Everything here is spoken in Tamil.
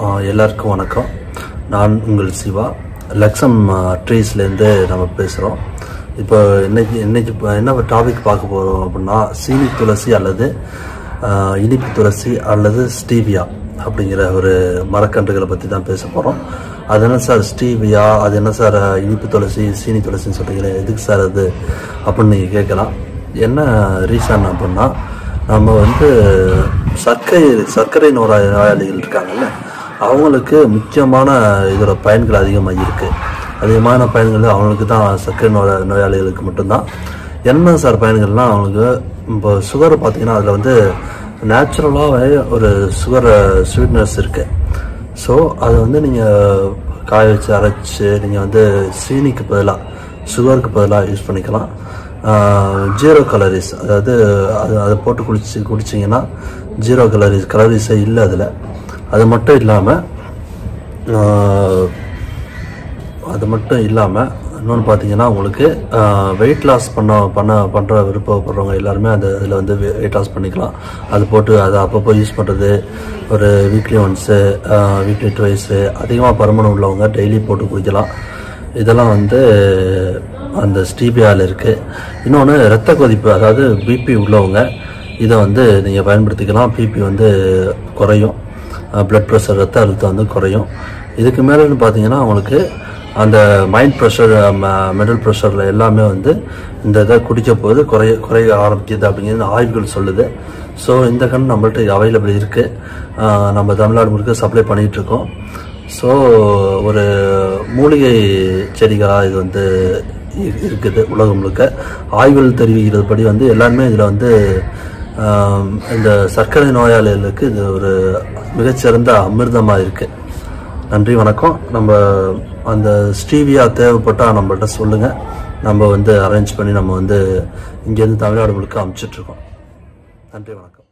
ஆஹ் எல்லாருக்கும் வணக்கம் நான் உங்கள் சிவா லக்ஸம் ட்ரீஸ்லேருந்து நம்ம பேசுகிறோம் இப்போ இன்னைக்கு இன்னைக்கு இப்போ என்ன டாபிக் பார்க்க போகிறோம் அப்படின்னா சீனி துளசி அல்லது ஆஹ் இனிப்பு துளசி அல்லது ஸ்டீவியா அப்படிங்கிற ஒரு மரக்கன்றுகளை பற்றி தான் பேச போகிறோம் அது என்ன சார் ஸ்டீவியா அது என்ன சார் இனிப்பு துளசி சீனி துளசின்னு சொல்கிறீங்களே எதுக்கு சார் அது அப்படின்னு நீங்கள் கேட்கலாம் என்ன ரீசன் அப்படின்னா நம்ம வந்து சர்க்கரை சர்க்கரை நோயாளி நோயாளிகள் இருக்காங்கல்ல அவங்களுக்கு முக்கியமான இதோட பயன்கள் அதிகமாக இருக்குது அதிகமான பயன்கள் அவங்களுக்கு தான் சர்க்கரை நோய நோயாளிகளுக்கு மட்டும்தான் என்ன சார் பயன்கள்லாம் அவங்களுக்கு இப்போ சுகர் பார்த்தீங்கன்னா அதில் வந்து நேச்சுரலாகவே ஒரு சுகர் ஸ்வீட்னஸ் இருக்குது ஸோ அதை வந்து நீங்கள் காய வச்சு அரைச்சி நீங்கள் வந்து சீனிக்கு பதிலாக சுகருக்கு பதிலாக யூஸ் பண்ணிக்கலாம் ஜீரோ கலரிஸ் அதாவது அது அதை போட்டு குடிச்சு குடிச்சிங்கன்னா ஜீரோ கலரிஸ் கலரிஸே இல்லை அதில் அது மட்டும் இல்லாமல் அது மட்டும் இல்லாமல் இன்னொன்று பார்த்தீங்கன்னா உங்களுக்கு வெயிட் லாஸ் பண்ண பண்ண பண்ணுற விருப்பப்படுறவங்க எல்லாருமே அந்த இதில் வந்து வெயிட் லாஸ் பண்ணிக்கலாம் அது போட்டு அதை அப்பப்போ யூஸ் பண்ணுறது ஒரு வீக்லி ஒன்ஸு வீக்லி ட்வைஸு அதிகமாக பருமனம் உள்ளவங்க டெய்லி போட்டு குடிக்கலாம் இதெல்லாம் வந்து அந்த ஸ்டீபியாவில் இருக்குது இன்னொன்று இரத்த கொதிப்பு அதாவது பிபி உள்ளவங்க இதை வந்து நீங்கள் பயன்படுத்திக்கலாம் பிபி வந்து குறையும் ப்ளட் ப்ரெஷர் ரத்த அழுத்தம் வந்து குறையும் இதுக்கு மேலேன்னு பார்த்தீங்கன்னா அவங்களுக்கு அந்த மைண்ட் ப்ரெஷர் மெடல் ப்ரெஷரில் எல்லாமே வந்து இந்த இதை குடிக்க போது குறைய குறைய ஆரம்பிக்குது அப்படிங்கிறது ஆய்வுகள் சொல்லுது ஸோ இந்த கண் நம்மள்ட்ட அவைலபிள் இருக்குது நம்ம தமிழ்நாடு முழுக்க சப்ளை பண்ணிகிட்ருக்கோம் ஸோ ஒரு மூலிகை செடிகளாக இது வந்து இ- இருக்குது உலகம் முழுக்க ஆய்வுகள் தெரிவிக்கிறது படி வந்து எல்லாருமே இதில் வந்து ஆம், இந்த சர்க்கரை நோயாளிகளுக்கு இது ஒரு மிகச்சிறந்த அமிர்தமாக இருக்குது நன்றி வணக்கம் நம்ம அந்த ஸ்டீவியா தேவைப்பட்டால் நம்மள்ட்ட சொல்லுங்கள் நம்ம வந்து அரேஞ்ச் பண்ணி நம்ம வந்து இங்கேருந்து தமிழ்நாடு முழுக்க அமுச்சிட்ருக்கோம் நன்றி வணக்கம்